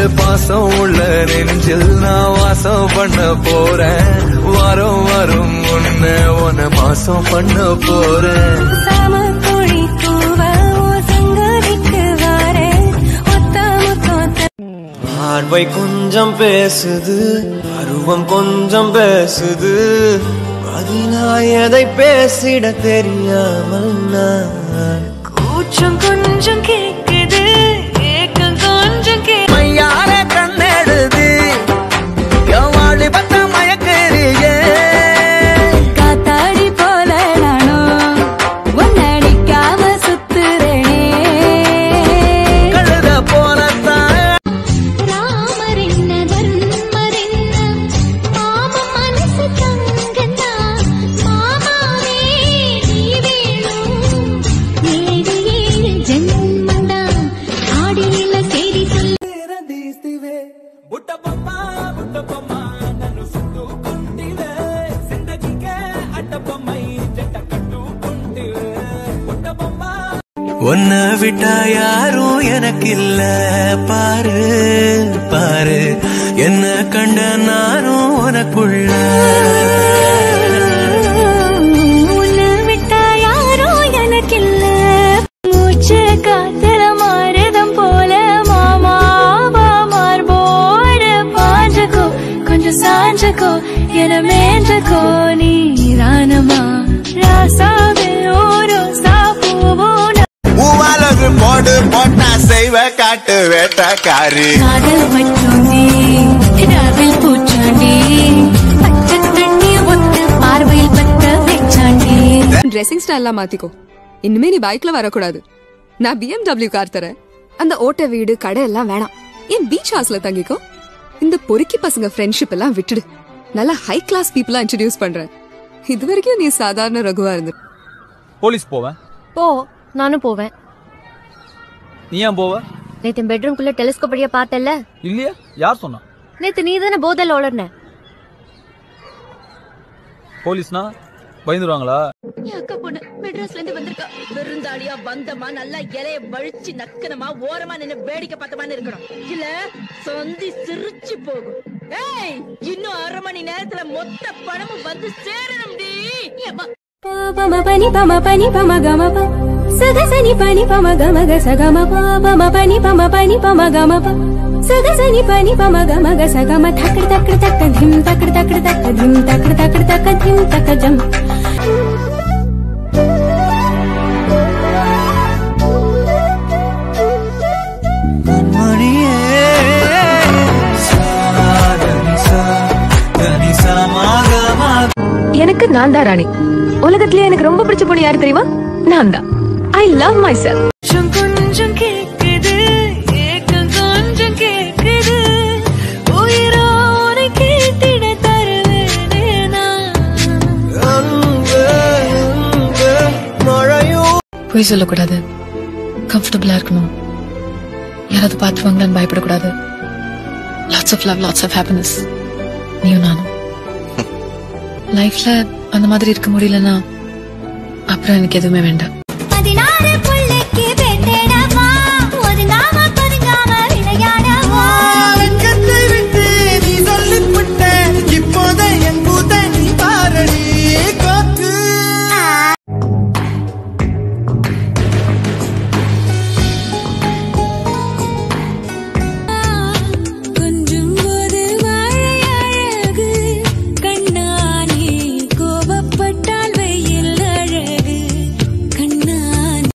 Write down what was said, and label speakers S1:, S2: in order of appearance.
S1: பாசம் உள்ள நெஞ்சில் நான் வாசம் பண்ண போறேன் வாரம் வரும் உன்ன உன மாசம் பண்ண போறேன்
S2: சாம கோழி கூவ சங்கரிக்கு வாரேன் ஒத்த முத்தம்
S3: பார்வை கொஞ்சம் பேசுது பருவம் கொஞ்சம் பேசுது பதினாய் எதை பேசிட தெரியாமல் நான்
S2: கூச்சம் கொஞ்சம் கேக்குது ஏக்கம் கொஞ்சம் கே
S1: மையார கண்ணெடுது எவாடி பத்த மயக்கறியே
S2: காத்தாடி போல நானும் ஒன்னடிக்காம சுத்துறேனே
S1: கழுத போலத்தான்
S4: ராமரின்ன தர்மரின்ன மாம மனசு தங்கந்தா மாமாவே நீ வேணும் ஏழு ஏழு ஜென்மந்தா ஆடியில சேரி சொல்ல
S1: உன்னை விட்டா யாரும் எனக்கு இல்ல பாரு பாரு என்ன கண்ட நானும் உனக்குள்ள
S2: உன்னை விட்டா யாரோ எனக்கில்ல மூச்சு காத்துல மாறுதம் போல மாமா மார்போடு பாஞ்சக்கோ கொஞ்சம் சாஞ்சக்கோ என மேஞ்சக்கோ நீ ரானமா ராசாவே ஓரோ சாப்பூவோ
S3: பூவாலகு போடு போட்டா செய்வ காட்டு வேட்டக்காரி
S2: காதல் மட்டுமே ராவில் பூச்சாண்டி பச்சை தண்ணி ஒத்து பார்வையில் பத்த வச்சாண்டி
S5: ட்ரெஸ்ஸிங் ஸ்டைல்லாம் மாத்திக்கோ இனிமே நீ பைக்ல வரக்கூடாது நான் BMW கார் தரேன் அந்த ஓட்ட வீடு கடை எல்லாம் வேணாம் ஏன் பீச் ஹவுஸ்ல தங்கிக்கோ இந்த பொறுக்கி பசங்க ஃப்ரெண்ட்ஷிப் எல்லாம் விட்டுடு நல்ல ஹை கிளாஸ் பீப்புளா இன்ட்ரடியூஸ் பண்றேன் இது வரைக்கும் நீ சாதாரண ரகுவா இருந்து
S6: போலீஸ் போவேன்
S7: போ நானும் போவேன்
S6: நீ ஏன் போவ
S7: நேத்து பெட்ரூம்குள்ள டெலிஸ்கோப் வழியா பார்த்தல
S6: இல்லையா யார் சொன்னா
S7: நேத்து நீ தானே போதல் ஓடன
S6: போலீஸ்னா பயந்துருவாங்களா
S8: என் அக்கா பொண்ணு மெட்ராஸ்ல இருந்து வந்திருக்கா விருந்தாளியா வந்தமா நல்லா இலைய வழிச்சு நக்கனமா ஓரமா நின்னு வேடிக்கை பார்த்தமான்னு இருக்கணும் இல்ல சொந்தி சிரிச்சு போகும் ஏய் இன்னும் அரை மணி நேரத்துல மொத்த பணமும் வந்து சேரணும்டி ஏம்மா
S2: பம பனி பம பனி பம கம ப சக சனி பனி பம கம க சகம ப பம பனி பம பனி பம கம ப சக சனி பனி பம கம க சகம தக்கட தக்கட தக்க திம் தக்கட தக்கட தக்க திம் தக்கட தக்கட தக்க திம் தக்க ஜம்
S1: மணியே சாதனிசா தனிசா மாகமா
S5: எனக்கு நான் தான் ராணி உலகத்திலேயே எனக்கு ரொம்ப பிடிச்ச பொண்ணு யாரு தெரியுமா நான் தான் ஐ லவ் மை செல்ஃப்
S2: கொஞ்சம் கொஞ்சம் கேக்குது ஏக்கம் கொஞ்சம் கேக்குது உயிரோடு கேட்டிட தருவேனே நான்
S3: அன்பு, அன்பு, மழையும்
S5: பொய் சொல்லக்கூடாது கம்ஃபர்டபுளா இருக்கணும் யாராவது பார்த்துருவாங்களான்னு பயப்படக்கூடாது lots of love lots of happiness நீயும் நானும் லைஃப்ல அந்த மாதிரி இருக்க முடியலன்னா அப்புறம் எனக்கு எதுவுமே வேண்டாம்